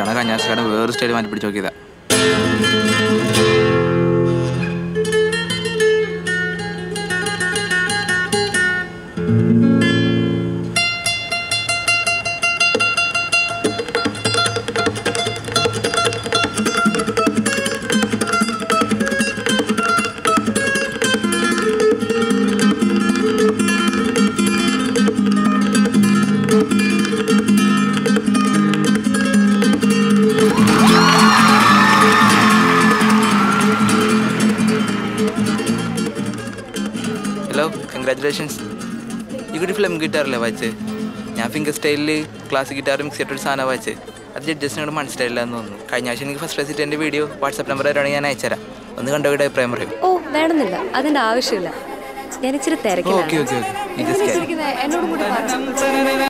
ഇഷ്ടമാണ് കന്യാസ്കാരൻ വേറെ സ്റ്റൈൽ മാറ്റി പിടിച്ച് നോക്കിയതാ ഹലോ കൺഗ്രാറ്റുലേഷൻസ് ഈ കുട്ടി ഫിലിം ഗിറ്റാറല്ലേ വായിച്ച് ഞാൻ ഫിംഗർ സ്റ്റൈലിൽ ക്ലാസിക് ഗിറ്റാർ മിക്സ് ചെയ്തിട്ടൊരു സാധനം വായിച്ച് അത് ജഡ്ജസിനോട് മനസ്സിലായില്ല എന്ന് തോന്നുന്നു കഴിഞ്ഞ ആഴ്ച എനിക്ക് ഫസ്റ്റ് റെസിറ്റ് എൻ്റെ വീഡിയോ വാട്സാപ്പ് നമ്പർ തരാണെങ്കിൽ ഞാൻ അയച്ചുതരാം ഒന്ന് കണ്ടോയുടെ അഭിപ്രായം പറയും ഓ വേണമെന്നില്ല അതിന്റെ ആവശ്യമില്ല ഞാൻ ഇച്ചിരി ഓക്കെ തിരക്കിലാണ് ഓക്കെ ഓക്കെ നിങ്ങൾ വിളിച്ചിരിക്കുന്നത് എന്നോട് കൂടി പറഞ്ഞു